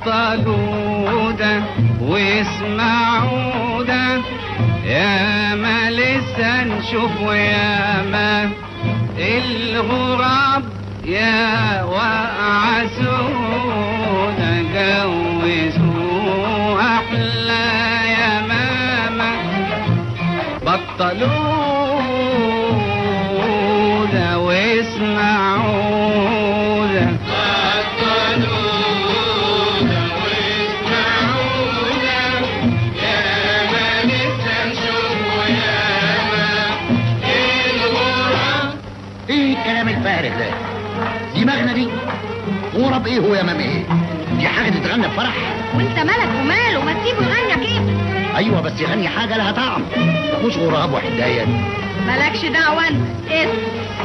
بطلوا ده واسمعوا ده يا ما لسه نشوف ويا ما الغراب يا وعسونا جوزوا أحلى يا ماما بطلوا ده واسمعوا ده ايه الكلام الفارغ ده دي مغنى دي غرب ايه هو يا مام ايه دي حاجه تتغنى بفرح وانت مالك وماله ما تسيبه يغني كيف ايوه بس يغني حاجه لها طعم مش غراب وحدايه مالكش دعوة انت اسم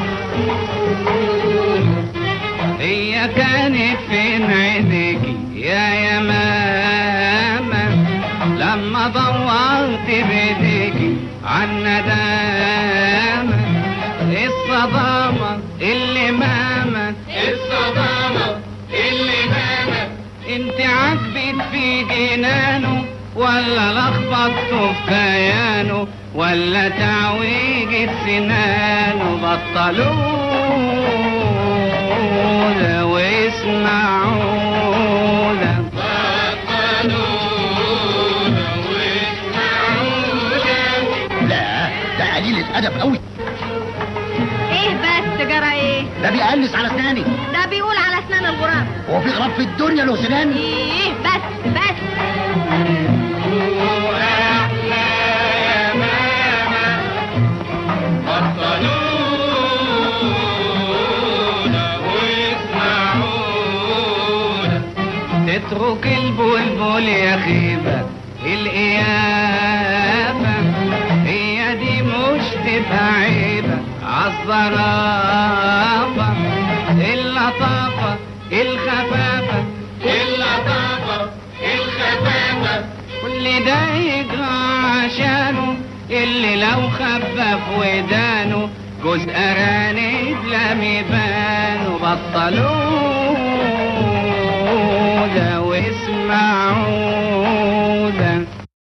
هي كانت فين عينيكي يا يا ماما لما دورت بايديكي عن ندامة الصدامة اللي ماما الصدامة اللي ماما انت عجبت في جنانه ولا لخبطته في كيانه ولا تعويجة سنانه بطلوا ده واسمعوا ده لا ده قليل الادب قوي ايه بس جرى ايه ده بيقلس على اسناني ده بيقول على اسنان الغراب هو في غراب في الدنيا له سنان ايه بس بس تترك البلبل يا خيبة القيامة هي دي مش تبقى عيبة عالظرافة اللطافة الخفافة اللطافة الخفافة كل ده يجرى عشانه اللي لو خفف ودانه جوز أرانب لم يبانوا بطلوا ده واسمعوا